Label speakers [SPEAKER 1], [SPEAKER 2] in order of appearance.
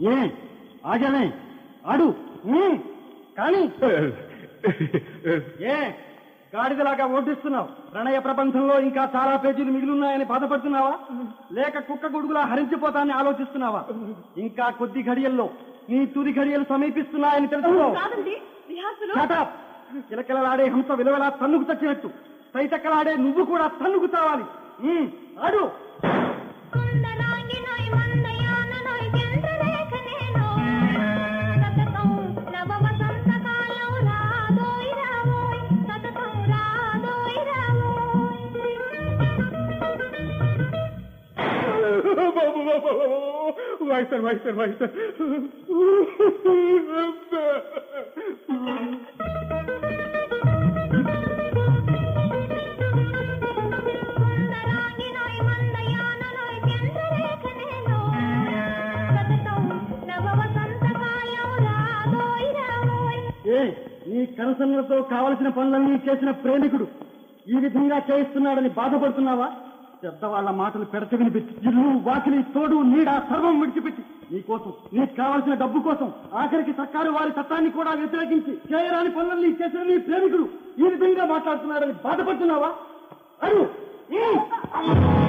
[SPEAKER 1] ఏ ఆగలే ఆడు ఉమ్, కానీ ఏ గాడిదలాగా ఓటిస్తున్నావు ప్రణయ ప్రపంచంలో ఇంకా చాలా పేజీలు మిగిలిన్నాయని బాధపడుతున్నావా లేక కుక్క గొడుగులా హరించిపోతానని ఆలోచిస్తున్నావా ఇంకా కొద్ది ఘడియల్లో నీ తుది ఘడియలు సమీపిస్తున్నాయని తెలుసుకో
[SPEAKER 2] కాదండి రిహార్సల్
[SPEAKER 1] Shut up! కిలకిలలాడే హంస విలువలా తన్నుకు చచ్చినట్టు సైతక్కలాడే నువ్వు కూడా తన్నుకు తావాలి ఉమ్, ఆడు
[SPEAKER 2] కుందరాంగినోయ్ మందయాననోయ్ చంద్రలేఖనేనోయ్ సతతం నవ వసంత కాలం రాదోయ్ రావోయ్ సతతం రాదోయ్
[SPEAKER 1] వాయిస్తారు వాయిస్తారు వాయిస్తారు
[SPEAKER 2] కుందరాంగినోయ్ మందయాననోయ్ చంద్రలేఖనేనోయ్ సతతం నవ వసంత కాలం రాదోయ్ రావోయ్
[SPEAKER 1] ఏ నీ కనసన్నలతో కావలసిన పనులన్నీ చేసిన ప్రేమికుడు ఈ విధంగా చేయిస్తున్నాడని బాధపడుతున్నావా పెద్దవాళ్ల మాటలు పెడచవిని పెట్టి ఇల్లు వాకిలి తోడు నీడ సర్వం విడిచిపెట్టి నీ కోసం నీకు కావలసిన డబ్బు కోసం ఆఖరికి సర్కారు వారి చట్టాన్ని కూడా వ్యతిరేకించి చేయరాని పనులన్నీ చేసిన నీ ప్రేమికుడు ఈ విధంగా మాట్లాడుతున్నాడని బాధపడుతున్నావా అడు